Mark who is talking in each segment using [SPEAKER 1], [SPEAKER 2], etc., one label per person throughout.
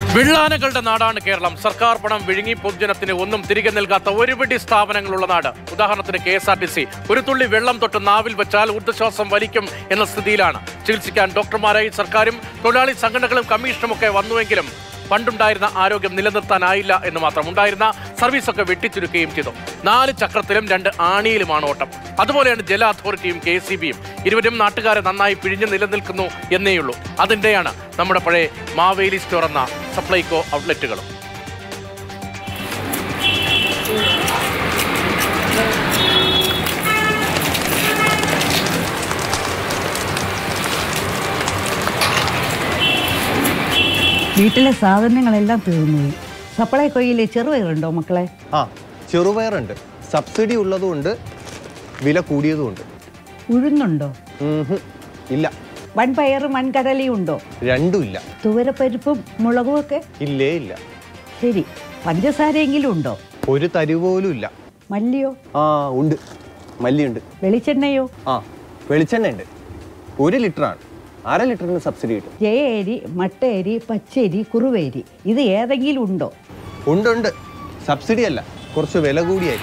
[SPEAKER 1] വിള്ളാനകളുടെ നാടാണ് കേരളം സർക്കാർ പണം വിഴുങ്ങി പൊതുജനത്തിന് ഒന്നും തിരികെ നൽകാത്ത ഒരു പിടി സ്ഥാപനങ്ങളുള്ള നാട് ഉദാഹരണത്തിന് K S R T C ഒരു തുള്ളി വെള്ളം തൊട്ട് നാവിൽ വെച്ചാൽ ഊർജ്ജശ്വാസം വലിക്കും എന്ന സ്ഥിതിയിലാണ് ചികിത്സിക്കാൻ ഡോക്ടർമാരായി സർക്കാരും തൊഴിലാളി സംഘടനകളും കമ്മീഷനും ഒക്കെ വന്നുവെങ്കിലും പണ്ടുണ്ടായിരുന്ന ആരോഗ്യം നിലനിർത്താനായില്ല എന്ന് മാത്രം ഉണ്ടായിരുന്ന സർവീസൊക്കെ വെട്ടിച്ചുരുക്കുകയും ചെയ്തു നാല് ചക്രത്തിലും രണ്ട് ആണിയിലുമാണ് ഓട്ടം അതുപോലെയാണ് ജല അതോറിറ്റിയും കെ സി ബിയും ഇരുവരും നാട്ടുകാരെ നന്നായി പിഴിഞ്ഞ് നിലനിൽക്കുന്നു എന്നേയുള്ളൂ അതിൻ്റെയാണ് നമ്മുടെ പഴയ മാവേലി സ്റ്റോർ എന്ന സപ്ലൈകോ ഔട്ട്ലെറ്റുകളും
[SPEAKER 2] വീട്ടിലെ സാധനങ്ങളെല്ലാം തീർന്നുപോയി സപ്ലൈകോയിലെ ചെറുപയറുണ്ടോ മക്കളെ
[SPEAKER 3] ആ ചെറുപയറുണ്ട് സബ്സിഡി ഉള്ളതുകൊണ്ട് വില കൂടിയതുമുണ്ട്
[SPEAKER 2] ഉഴുന്നുണ്ടോ
[SPEAKER 3] ഉം ഹും. ഇല്ല
[SPEAKER 2] വൻപയറും വൻകടലയും ഉണ്ടോ
[SPEAKER 3] രണ്ടും ഇല്ല
[SPEAKER 2] തുവരപ്പരിപ്പും മുളകും ഒക്കെ
[SPEAKER 3] ഇല്ലേ ഇല്ല
[SPEAKER 2] ശരി പഞ്ചസാരയെങ്കിലും ഉണ്ടോ
[SPEAKER 3] ഒരു തരി പോലും ഇല്ല
[SPEAKER 2] മല്ലിയോ
[SPEAKER 3] ആ ഉണ്ട് മല്ലിയുണ്ട്
[SPEAKER 2] വെളിച്ചെണ്ണയോ
[SPEAKER 3] ആ വെളിച്ചെണ്ണ ഉണ്ട് ഒരു ലിറ്ററാണ് അര ലിറ്ററിന് സബ്സിഡി കിട്ടും
[SPEAKER 2] ജയരി മട്ടയരി പച്ചരി കുറുവേരി ഇത് ഏതെങ്കിലും ഉണ്ടോ
[SPEAKER 3] ഉണ്ട് ഉണ്ട് സബ്സിഡി അല്ല കുറച്ച് വില കൂടിയായി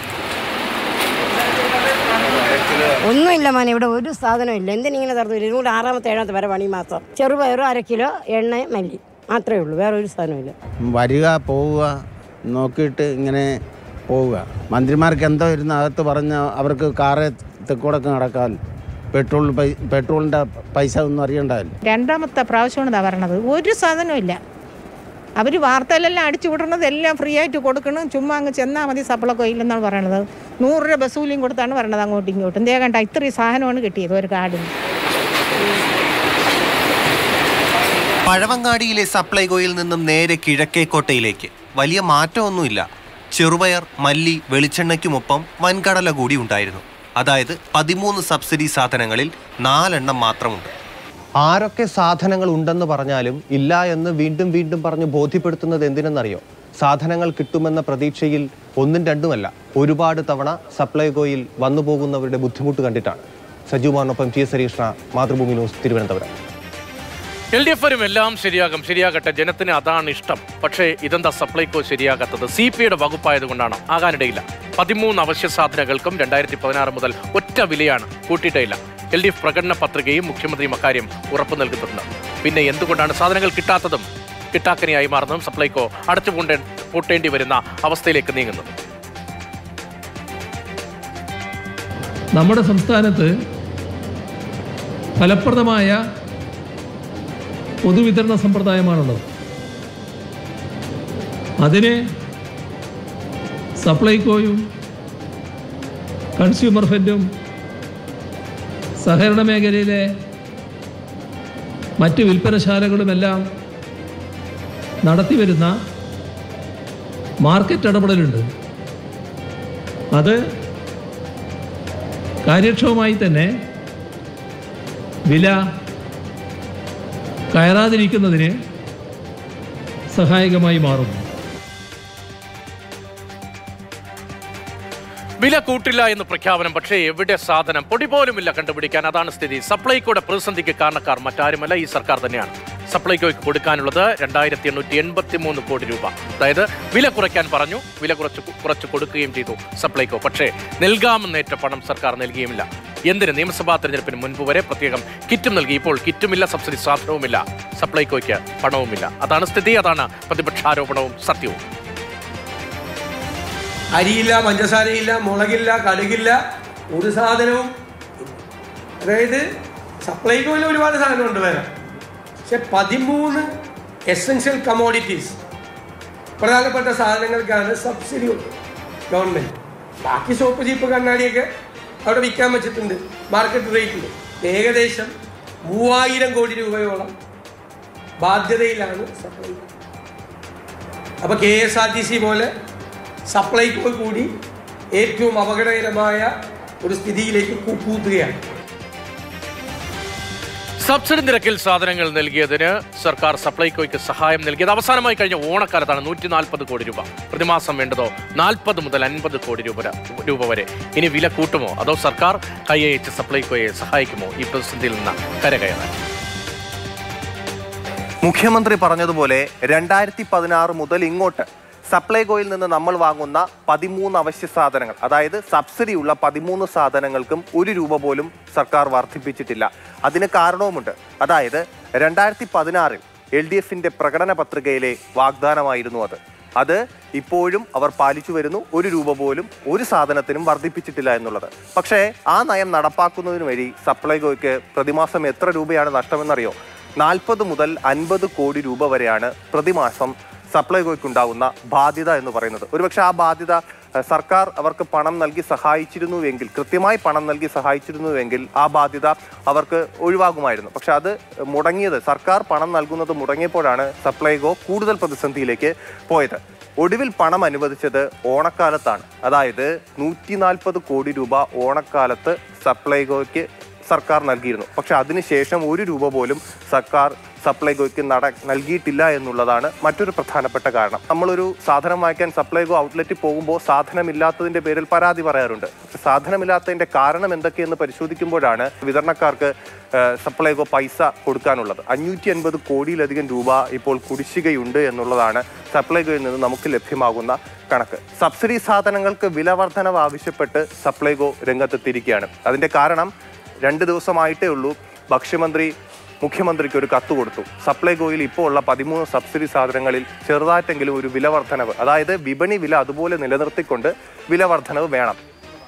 [SPEAKER 4] ഒന്നുമില്ല മോനെ ഇവിടെ ഒരു സാധനവും ഇല്ല എന്തിനിങ്ങനെ തറന്നു വരും ഇതുകൊണ്ട് ആറാമത്തെ ഏഴാമത്തെ വരെ പണി മാസം ചെറുപയറും അര കിലോ എണ്ണ മല്ലി മാത്രമേ ഉള്ളൂ വേറെ ഒരു സാധനമില്ല
[SPEAKER 5] വരിക പോവുക നോക്കിയിട്ട് ഇങ്ങനെ പോവുക മന്ത്രിമാർക്ക് എന്തോ ഇരുന്ന് അകത്ത് പറഞ്ഞ് അവർക്ക് കാറെ തെക്കൂടൊക്കെ നടക്കാൻ പെട്രോൾ പൈ പെട്രോളിൻ്റെ പൈസ ഒന്നും അറിയണ്ടാവില്ല
[SPEAKER 6] രണ്ടാമത്തെ പ്രാവശ്യമാണ് ഇതാ പറയണത് ഒരു സാധനവും ഇല്ല അവർ വാർത്തയിലെല്ലാം അടിച്ചു വിടണത് എല്ലാം ഫ്രീ ആയിട്ട് കൊടുക്കണം ചുമ്മാ അങ്ങ് ചെന്നാൽ മതി സപ്ലക്കോ ഇല്ലെന്നാണ് പറയണത് നൂറ് രൂപ ബസ് കൂലിയും കൊടുത്താണ് പറയണത് അങ്ങോട്ടും ഇങ്ങോട്ടും എന്തേ കണ്ട ഇത്രയും സാധനമാണ് കിട്ടിയത് ഒരു കാർഡിന്
[SPEAKER 7] പഴവങ്ങാടിയിലെ സപ്ലൈകോയിൽ നിന്നും നേരെ കിഴക്കേക്കോട്ടയിലേക്ക് വലിയ മാറ്റമൊന്നുമില്ല ചെറുപയർ മല്ലി വെളിച്ചെണ്ണയ്ക്കുമൊപ്പം വൻകടല കൂടി ഉണ്ടായിരുന്നു അതായത് പതിമൂന്ന് സബ്സിഡി സാധനങ്ങളിൽ നാലെണ്ണം മാത്രമുണ്ട്
[SPEAKER 3] ആരൊക്കെ സാധനങ്ങൾ ഉണ്ടെന്ന് പറഞ്ഞാലും ഇല്ല എന്ന് വീണ്ടും വീണ്ടും പറഞ്ഞ് ബോധ്യപ്പെടുത്തുന്നത് എന്തിനെന്നറിയോ സാധനങ്ങൾ കിട്ടുമെന്ന പ്രതീക്ഷയിൽ ഒന്നും രണ്ടുമല്ല ഒരുപാട് തവണ സപ്ലൈകോയിൽ വന്നു പോകുന്നവരുടെ ബുദ്ധിമുട്ട് കണ്ടിട്ടാണ് സജീവമാറിനൊപ്പം ടി എസ് ഹരീഷ്ണ Mathrubhumi news Thiruvananthapuram
[SPEAKER 1] L D എഫിനും എല്ലാം ശരിയാകും ശരിയാകട്ടെ ജനത്തിന് അതാണ് ഇഷ്ടം പക്ഷേ ഇതെന്താ സപ്ലൈകോ ശരിയാകാത്തത് സി പി ഐയുടെ വകുപ്പായതുകൊണ്ടാണ് ആകാനിടയില്ല പതിമൂന്ന് അവശ്യ സാധനങ്ങൾക്കും രണ്ടായിരത്തി പതിനാറ് മുതൽ ഒറ്റ വിലയാണ് കൂട്ടിയിട്ടില്ല എൽ ഡി എഫ് പ്രകടന പത്രികയും മുഖ്യമന്ത്രിയും അക്കാര്യം ഉറപ്പു നൽകുന്നുണ്ട് പിന്നെ എന്തുകൊണ്ടാണ് സാധനങ്ങൾ കിട്ടാത്തതും കിട്ടാക്കനിയായി മാറുന്നതും സപ്ലൈകോ അടച്ചു പൂണ്ടേ പൂട്ടേണ്ടി വരുന്ന അവസ്ഥയിലേക്ക് നീങ്ങുന്നത്
[SPEAKER 8] നമ്മുടെ സംസ്ഥാനത്ത് ഫലപ്രദമായ പൊതുവിതരണ സമ്പ്രദായമാണുള്ളത് അതിന് സപ്ലൈകോയും കൺസ്യൂമർ ഫെഡും സഹകരണ മേഖലയിലെ മറ്റ് വിൽപ്പനശാലകളുമെല്ലാം നടത്തിവരുന്ന മാർക്കറ്റ് ഇടപെടലുണ്ട് അത് കാര്യക്ഷമമായി തന്നെ വില കയറാതിരിക്കുന്നതിന് സഹായകമായി മാറുന്നു
[SPEAKER 1] വില കൂട്ടില്ല എന്ന് പ്രഖ്യാപനം പക്ഷേ എവിടെ സാധനം പൊടി പോലുമില്ല കണ്ടുപിടിക്കാൻ അതാണ് സ്ഥിതി സപ്ലൈകോയുടെ പ്രതിസന്ധിക്ക് കാരണക്കാർ മറ്റാരുമല്ല ഈ സർക്കാർ തന്നെയാണ് സപ്ലൈകോയ്ക്ക് കൊടുക്കാനുള്ളത് രണ്ടായിരത്തി എണ്ണൂറ്റി എൺപത്തി മൂന്ന് കോടി രൂപ അതായത് വില കുറയ്ക്കാൻ പറഞ്ഞു വില കുറച്ച് കു- കുറച്ച് കൊടുക്കുകയും ചെയ്തു സപ്ലൈകോ പക്ഷേ നൽകാമെന്നേറ്റ പണം സർക്കാർ നൽകിയുമില്ല എന്തിന് നിയമസഭാ തെരഞ്ഞെടുപ്പിന് മുൻപ് വരെ പ്രത്യേകം കിറ്റും നൽകി ഇപ്പോൾ കിറ്റുമില്ല സബ്സിഡി സാധനവുമില്ല സപ്ലൈകോയ്ക്ക് പണവുമില്ല അതാണ് സ്ഥിതി അതാണ് പ്രതിപക്ഷാരോപണവും സത്യവും
[SPEAKER 9] അരിയില്ല പഞ്ചസാരയില്ല മുളകില്ല കടുകില്ല ഒരു സാധനവും അതായത് സപ്ലൈകോയിൽ ഒരുപാട് സാധനമുണ്ട് വേറെ പക്ഷെ പതിമൂന്ന് എസെൻഷ്യൽ കമോഡിറ്റീസ് പ്രധാനപ്പെട്ട സാധനങ്ങൾക്കാണ് സബ്സിഡി ഗവൺമെന്റ് ബാക്കി സോപ്പ് ചീപ്പ് കണ്ണാടിയൊക്കെ അവിടെ വിൽക്കാൻ വെച്ചിട്ടുണ്ട് മാർക്കറ്റ് റേറ്റിൽ ഏകദേശം മൂവായിരം കോടി രൂപയോളം ബാധ്യതയിലാണ് സപ്ലൈകോ അപ്പോൾ K S R T C പോലെ സപ്ലൈകോ കൂടി ഏറ്റവും അപകടകരമായ ഒരു സ്ഥിതിയിലേക്ക് കൂപ്പൂത്തുകയാണ്
[SPEAKER 1] സബ്സിഡി നിരക്കിൽ സാധനങ്ങൾ നൽകിയതിന് സർക്കാർ സപ്ലൈകോയ്ക്ക് സഹായം നൽകിയത് അവസാനമായി കഴിഞ്ഞ ഓണക്കാലത്താണ് നൂറ്റി നാൽപ്പത് കോടി രൂപ പ്രതിമാസം വേണ്ടതോ നാൽപ്പത് മുതൽ അൻപത് കോടി രൂപ വരെ- രൂപ വരെ ഇനി വില കൂട്ടുമോ അതോ സർക്കാർ കൈയയച്ച് സപ്ലൈകോയെ സഹായിക്കുമോ ഈ പ്രതിസന്ധിയിൽ നിന്ന് കരകയറാൻ
[SPEAKER 7] മുഖ്യമന്ത്രി പറഞ്ഞതുപോലെ രണ്ടായിരത്തി പതിനാറ് മുതൽ ഇങ്ങോട്ട് സപ്ലൈകോയിൽ നിന്ന് നമ്മൾ വാങ്ങുന്ന പതിമൂന്ന് അവശ്യ സാധനങ്ങൾ അതായത് സബ്സിഡിയുള്ള പതിമൂന്ന് സാധനങ്ങൾക്കും ഒരു രൂപ പോലും സർക്കാർ വർദ്ധിപ്പിച്ചിട്ടില്ല അതിന് കാരണവുമുണ്ട് അതായത് രണ്ടായിരത്തി പതിനാറിൽ എൽ ഡി എഫിന്റെ പ്രകടന പത്രികയിലെ വാഗ്ദാനമായിരുന്നു അത് അത് ഇപ്പോഴും അവർ പാലിച്ചു വരുന്നു ഒരു രൂപ പോലും ഒരു സാധനത്തിനും വർദ്ധിപ്പിച്ചിട്ടില്ല എന്നുള്ളത് പക്ഷേ ആ നയം നടപ്പാക്കുന്നതിന് വഴി സപ്ലൈകോയ്ക്ക് പ്രതിമാസം എത്ര രൂപയാണ് നഷ്ടമെന്നറിയോ നാൽപ്പത് മുതൽ അൻപത് കോടി രൂപ വരെയാണ് പ്രതിമാസം സപ്ലൈകോയ്ക്കുണ്ടാകുന്ന ബാധ്യത എന്ന് പറയുന്നത് ഒരുപക്ഷെ ആ ബാധ്യത ഏഹ്, സർക്കാർ അവർക്ക് പണം നൽകി സഹായിച്ചിരുന്നുവെങ്കിൽ കൃത്യമായി പണം നൽകി സഹായിച്ചിരുന്നുവെങ്കിൽ ആ ബാധ്യത അവർക്ക് ഒഴിവാകുമായിരുന്നു പക്ഷെ അത് മുടങ്ങിയത് സർക്കാർ പണം നൽകുന്നത് മുടങ്ങിയപ്പോഴാണ് സപ്ലൈകോ കൂടുതൽ പ്രതിസന്ധിയിലേക്ക് പോയത് ഒടുവിൽ പണം അനുവദിച്ചത് ഓണക്കാലത്താണ് അതായത് നൂറ്റി നാൽപ്പത് കോടി രൂപ ഓണക്കാലത്ത് സപ്ലൈകോയ്ക്ക് സർക്കാർ നൽകിയിരുന്നു പക്ഷെ അതിനുശേഷം ഒരു രൂപ പോലും സർക്കാർ സപ്ലൈകോയ്ക്ക് നട നൽകിയിട്ടില്ല എന്നുള്ളതാണ് മറ്റൊരു പ്രധാനപ്പെട്ട കാരണം നമ്മളൊരു സാധനം വാങ്ങിക്കാൻ സപ്ലൈകോ ഔട്ട്ലെറ്റിൽ പോകുമ്പോൾ സാധനമില്ലാത്തതിന്റെ പേരിൽ പരാതി പറയാറുണ്ട് പക്ഷെ സാധനമില്ലാത്തതിന്റെ കാരണം എന്തൊക്കെയെന്ന് പരിശോധിക്കുമ്പോഴാണ് വിതരണക്കാർക്ക് ഏഹ്, സപ്ലൈകോ പൈസ കൊടുക്കാനുള്ളത് അഞ്ഞൂറ്റി അൻപത് കോടിയിലധികം രൂപ ഇപ്പോൾ കുടിശ്ശികയുണ്ട് എന്നുള്ളതാണ് സപ്ലൈകോയിൽ നിന്ന് നമുക്ക് ലഭ്യമാകുന്ന കണക്ക് സബ്സിഡി സാധനങ്ങൾക്ക് വില വർധനവ് ആവശ്യപ്പെട്ട് സപ്ലൈകോ രംഗത്തെത്തിയിരിക്കുകയാണ് അതിന്റെ കാരണം രണ്ട് ദിവസമായിട്ടേ ഉള്ളൂ ഭക്ഷ്യമന്ത്രി മുഖ്യമന്ത്രിക്ക് ഒരു കത്ത് കൊടുത്തു സപ്ലൈകോയിൽ ഇപ്പോൾ ഉള്ള പതിമൂന്ന് സബ്സിഡി സാധനങ്ങളിൽ ചെറുതായിട്ടെങ്കിലും ഒരു വില വർധനവ് അതായത് വിപണി വില അതുപോലെ നിലനിർത്തിക്കൊണ്ട് വില വർധനവ് വേണം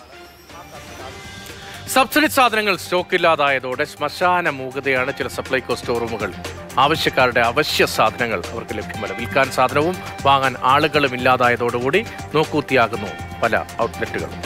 [SPEAKER 1] സബ്സിഡി സാധനങ്ങൾ സ്റ്റോക്കില്ലാതായതോടെ ശ്മശാന മൂകതയാണ് ചില സപ്ലൈകോ സ്റ്റോറൂമുകൾ ആവശ്യക്കാരുടെ അവശ്യ സാധനങ്ങൾ അവർക്ക് ലഭ്യമല്ല വിൽക്കാൻ സാധനവും വാങ്ങാൻ ആളുകളും ഇല്ലാതായതോടുകൂടി നോക്കൂത്തിയാകുന്നു പല ഔട്ട്ലെറ്റുകളും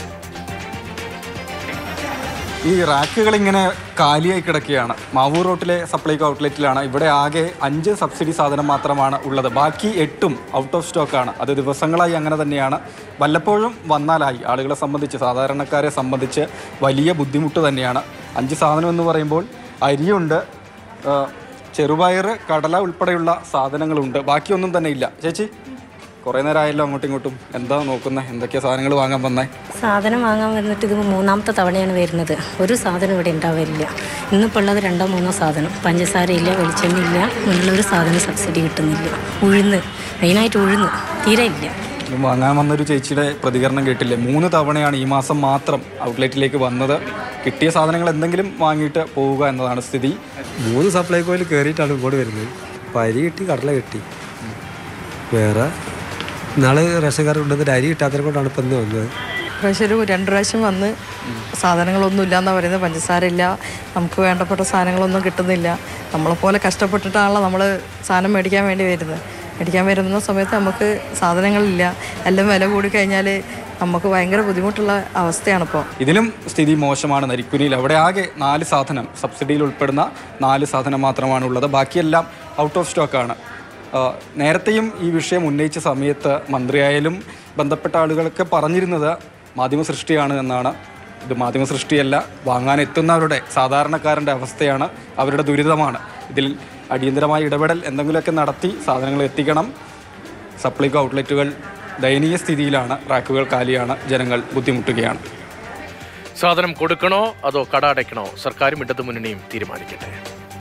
[SPEAKER 10] ഈ റാക്കുകൾ ഇങ്ങനെ കാലിയായി കിടക്കുകയാണ് മാവൂർ റോട്ടിലെ സപ്ലൈകോ ഔട്ട്ലെറ്റിലാണ് ഇവിടെ ആകെ അഞ്ച് സബ്സിഡി സാധനം മാത്രമാണ് ഉള്ളത് ബാക്കി എട്ടും ഔട്ട് ഓഫ് സ്റ്റോക്കാണ് അത് ദിവസങ്ങളായി അങ്ങനെ തന്നെയാണ് വല്ലപ്പോഴും വന്നാലായി ആളുകളെ സംബന്ധിച്ച് സാധാരണക്കാരെ സംബന്ധിച്ച് വലിയ ബുദ്ധിമുട്ട് തന്നെയാണ് അഞ്ച് സാധനം എന്ന് പറയുമ്പോൾ അരിയുണ്ട് ആ, ചെറുപയർ കടല ഉൾപ്പെടെയുള്ള സാധനങ്ങളുണ്ട് ബാക്കിയൊന്നും തന്നെ ഇല്ല ചേച്ചി കുറേ നേരമായല്ലോ അങ്ങോട്ടും ഇങ്ങോട്ടും എന്താ നോക്കുന്നത് എന്തൊക്കെയാ സാധനങ്ങൾ വാങ്ങാൻ വന്നേ
[SPEAKER 11] സാധനം വാങ്ങാൻ വന്നിട്ട് ഇത് മൂന്നാമത്തെ തവണയാണ് വരുന്നത് ഒരു സാധനം ഇവിടെ ഉണ്ടാവില്ല ഇന്നിപ്പോൾ ഉള്ളത് രണ്ടോ മൂന്നോ സാധനം പഞ്ചസാരയില്ല വെളിച്ചെണ്ണയില്ല ഇങ്ങനെയുള്ള ഒരു സാധനം സബ്സിഡി കിട്ടുന്നില്ല ഉഴുന്ന് മെയിനായിട്ട് ഉഴുന്ന് തീരെ ഇല്ല
[SPEAKER 10] ഇത് വാങ്ങാൻ വന്നൊരു ചേച്ചിയുടെ പ്രതികരണം കേട്ടില്ലേ മൂന്ന് തവണയാണ് ഈ മാസം മാത്രം ഔട്ട്ലെറ്റിലേക്ക് വന്നത് കിട്ടിയ സാധനങ്ങൾ എന്തെങ്കിലും വാങ്ങിയിട്ട് പോവുക എന്നതാണ് സ്ഥിതി
[SPEAKER 12] മൂന്ന് സപ്ലൈകോയിൽ കയറിയിട്ടാണ് ഇങ്ങോട്ട് വരുന്നത് അപ്പോൾ അരി കിട്ടി കടല കിട്ടി വേറെ നാളെ റേഷൻകാർ ഉണ്ടെന്നിട്ട് അരി കിട്ടാത്തതിനെ കൊണ്ടാണ് ഇപ്പം ഇന്ന് വന്നത്
[SPEAKER 13] പ്രാവശ്യം ഒരു രണ്ട് പ്രാവശ്യം വന്ന് സാധനങ്ങളൊന്നും ഇല്ലയെന്നാണ് പറയുന്നത് പഞ്ചസാര ഇല്ല നമുക്ക് വേണ്ടപ്പെട്ട സാധനങ്ങളൊന്നും കിട്ടുന്നില്ല നമ്മളെപ്പോലെ കഷ്ടപ്പെട്ടിട്ടാണല്ലോ നമ്മൾ സാധനം മേടിക്കാൻ വേണ്ടി വരുന്നത് മേടിക്കാൻ വരുന്ന സമയത്ത് നമുക്ക് സാധനങ്ങളില്ല എല്ലാം വില കൂടി കഴിഞ്ഞാൽ നമുക്ക് ഭയങ്കര ബുദ്ധിമുട്ടുള്ള അവസ്ഥയാണിപ്പോൾ
[SPEAKER 10] ഇതിലും സ്ഥിതി മോശമാണ് നരിക്കുനിയിൽ അവിടെ ആകെ നാല് സാധനം സബ്സിഡിയിൽ ഉൾപ്പെടുന്ന നാല് സാധനം മാത്രമാണ് ഉള്ളത് ബാക്കിയെല്ലാം ഔട്ട് ഓഫ് സ്റ്റോക്കാണ് ആഹ് നേരത്തെയും ഈ വിഷയം ഉന്നയിച്ച സമയത്ത് മന്ത്രിയായാലും ബന്ധപ്പെട്ട ആളുകളൊക്കെ പറഞ്ഞിരുന്നത് മാധ്യമ സൃഷ്ടിയാണ് എന്നാണ് ഇത് മാധ്യമ സൃഷ്ടിയല്ല വാങ്ങാൻ എത്തുന്നവരുടെ സാധാരണക്കാരൻ്റെ അവസ്ഥയാണ് അവരുടെ ദുരിതമാണ് ഇതിൽ അടിയന്തരമായ ഇടപെടൽ എന്തെങ്കിലുമൊക്കെ നടത്തി സാധനങ്ങൾ എത്തിക്കണം സപ്ലൈകോ ഔട്ട്ലെറ്റുകൾ ദയനീയ സ്ഥിതിയിലാണ് റാക്കുകൾ കാലിയാണ് ജനങ്ങൾ ബുദ്ധിമുട്ടുകയാണ്
[SPEAKER 1] സാധനം കൊടുക്കണോ അതോ കട അടയ്ക്കണോ സർക്കാരും ഇടതു മുന്നണിയും തീരുമാനിക്കട്ടെ